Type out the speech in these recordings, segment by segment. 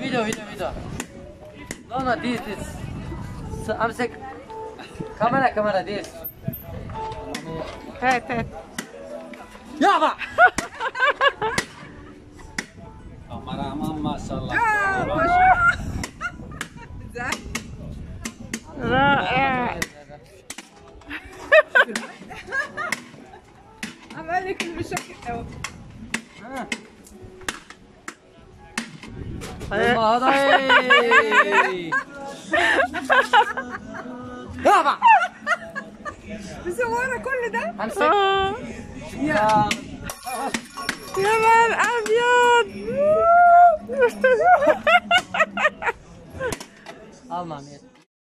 فيديو فيديو فيديو لا لا ديس ديس س- امسك كاميرا كاميرا ديس هات هات يابا Kameraman maşallah. رائع عمال لك المشاكل أهو. هذا يابا مصورة كل ده امسك آه. يا يا نهار ابيض Almam ya.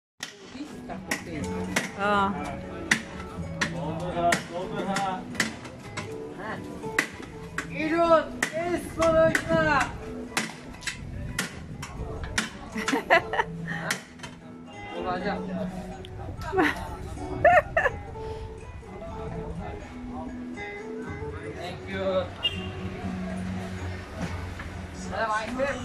اه İlot, eskorojna. Olacak. Thank you. Selam aleyküm.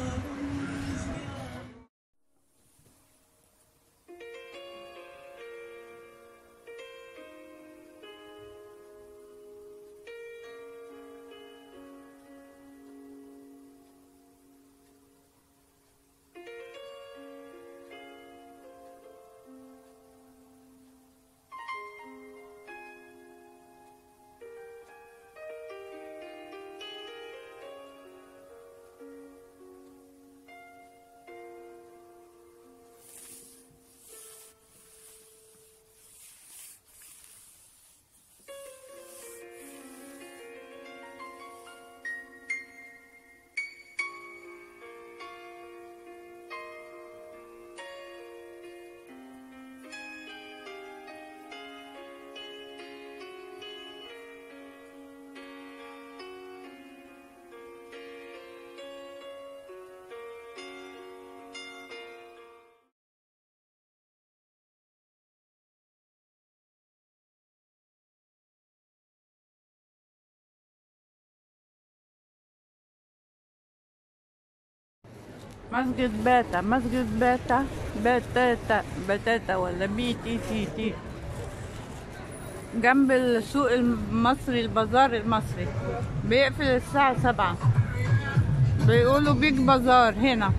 مسجد باتا مسجد باتا باتاتا باتاتا ولا بي تي تي تي جنب السوق المصري البازار المصري بيقفل الساعة سبعة بيقولوا بيج بازار هنا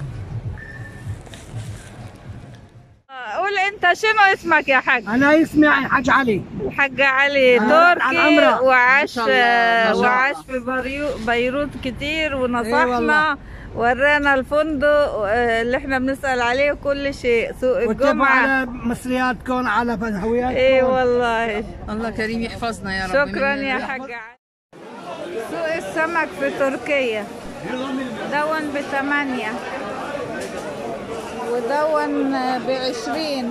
قول انت شنو اسمك يا حاج انا اسمي حاج علي الحاج علي أنا على تركي العمرة. وعاش ما شاء الله، ما شاء وعاش في بريو- بيروت كتير ونصحنا والله. ورانا الفندق آه، اللي احنا بنسأل عليه كل شيء سوق واتبعوا الجمعة على مصرياتكم على هوياتكم ايه والله الله كريم يحفظنا يا رب شكرا من يا حاج علي سوق السمك في تركيا دون بثمانية ودون بعشرين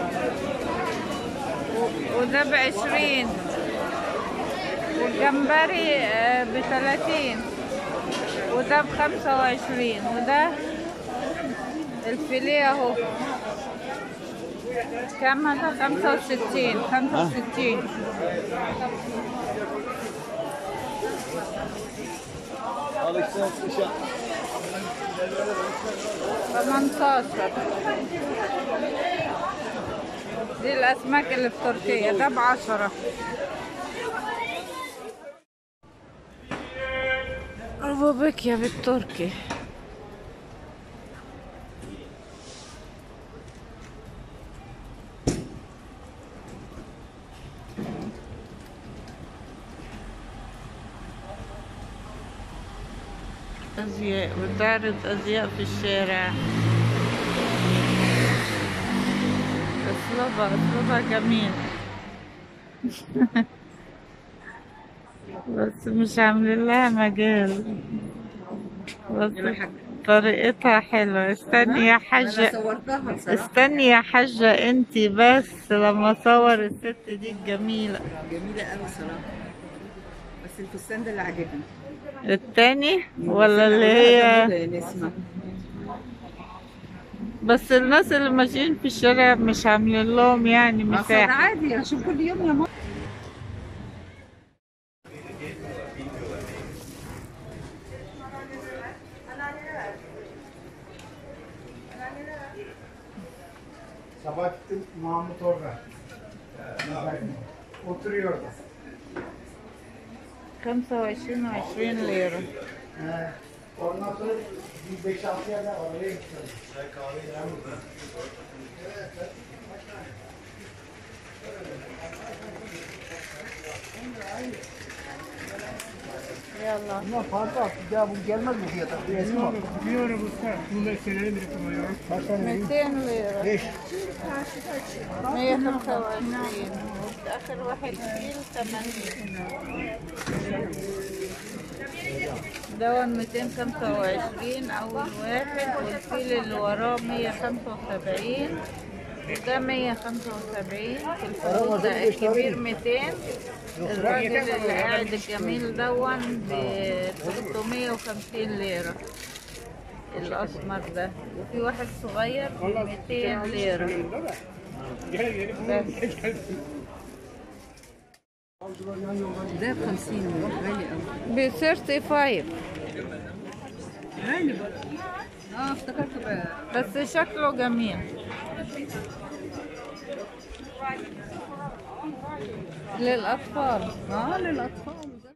و- وده بعشرين والجمبري آه، بثلاثين وده بخمسة وعشرين وده الفيليه اهو كم هذا خمسة وستين خمسة وستين ثمنتاشر دي الأسماك اللي في تركيا ده بعشرة أبو بكيا بالتركي أزياء بتعرض أزياء في الشارع أسلوبها أسلوبها جميل بس مش عاملين لها مجال بس طريقتها حلوة استني يا حاجة صورتها بصراحة استني يا حاجة انتي بس لما صور الست دي الجميلة جميلة قوي صراحة بس الفستان ده اللي عاجبني التاني ولا اللي هي جميلة يا نسمة بس الناس اللي ماشيين في الشارع مش عاملين لهم يعني أصل مساحة عادي عشان كل يوم يا ماما Sabah gittim Mahmut orada. Oturuyordu. 25 و 20 ليرة He. Ondan sonra bir 5-6 yerden oraya gittim. يلا Ama fazla attı. Ya bu gelmez mi fiyata? Bir eski bak. Biliyorum usta. Bunu da seneleri bile kullanıyorum. Kaç tane? 200 ليرة 5. 125 آخر واحد كيلو 80 دون 225 أول واحد والفيل اللي وراه 175 وده 175 في الفلوس ده الكبير 200 الراجل اللي قاعد الجميل دون ب 350 ليرة الأسمر ده وفي واحد صغير ب 200 ليرة Gel gelip بس ده ب 50 غالي قوي ب 35 غالي برضه اه افتكرته بقى بس شكله جميل للأطفال اه للاطفال ده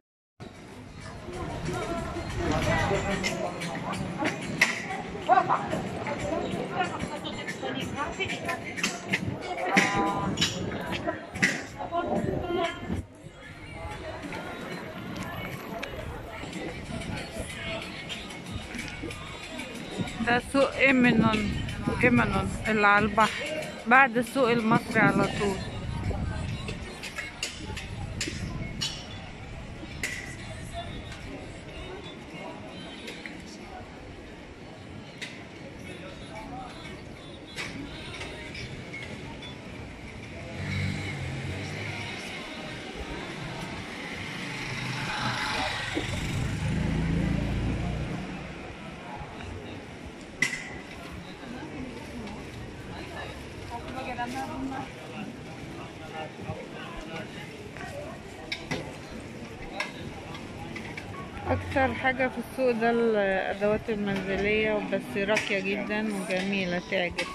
ده سوق إيمنون إيمنون اللي على البحر بعد السوق المصري على طول أكتر حاجة في السوق ده الأدوات المنزلية بس راقية جدا وجميلة تعجب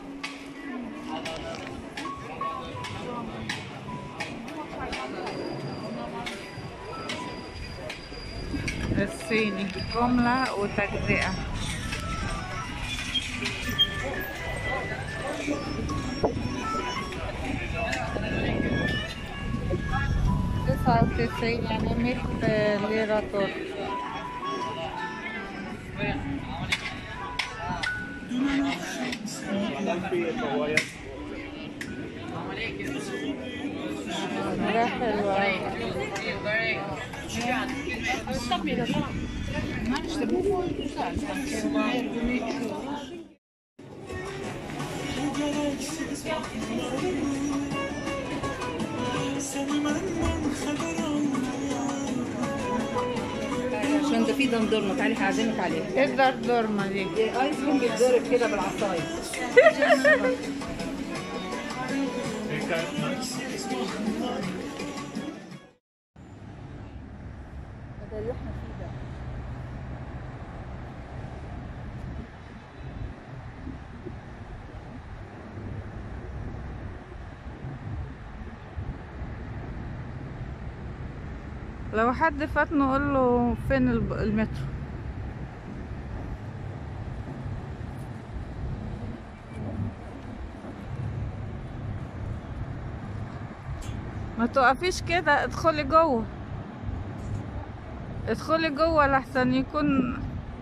الصيني جملة وتجزئة تسعة وتسعين يعني مية ليرة تركي ده حلو أوي. عشان ده في دندورنا تعالي هعزمك عليه ايه الدردورمة دي؟ ايس كريم بيتضرب كده بالعصايه ده اللي احنا فيه ده لو حد فات نقول له فين الب- المترو ما تقفيش كده ادخلي جوه ادخلي جوه لحسن يكون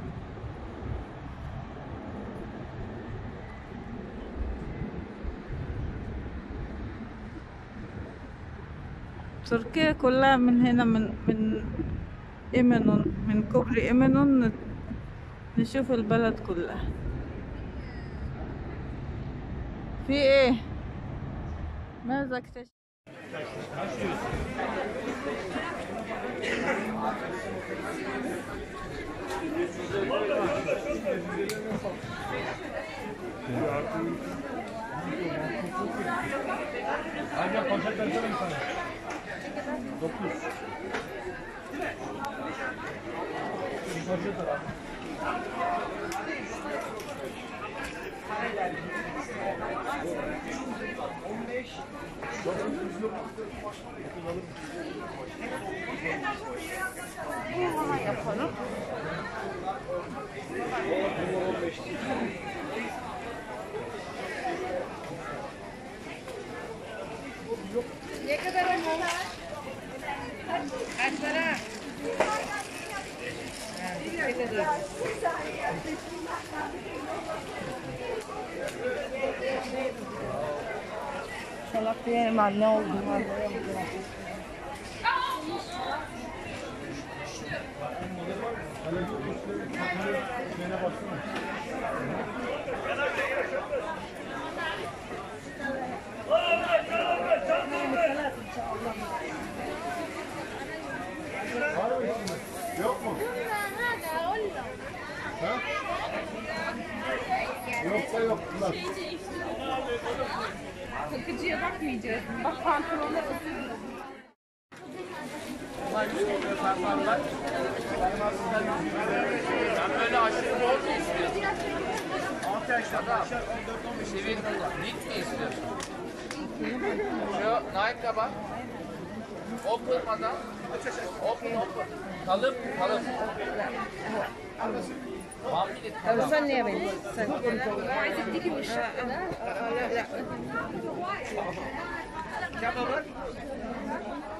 تركيا كلها من هنا من من إيمنون من كوبري إيمنون نشوف البلد كلها في ايه ماذا اكتشف Hadi poşet versene bir tane. Dokuz. Bir poşet ver abi. Hemen yapalım. Ne kadar oldu? Kaç para? Salak diyelim anne oldum anlayamadım. Yok mu? Ha? Yoksa yok. Bunlar. Takıcıya bakmayacağız. Bak pantolonlar Ben böyle aşırı bol mu istiyorsun? Adam, sivil lit mi istiyorsun? Şu Nike bak. Open madam. Open open. Kalıp kalıp. One minute madam. Sen niye beni? Sen. Dikmiş. Kebabı.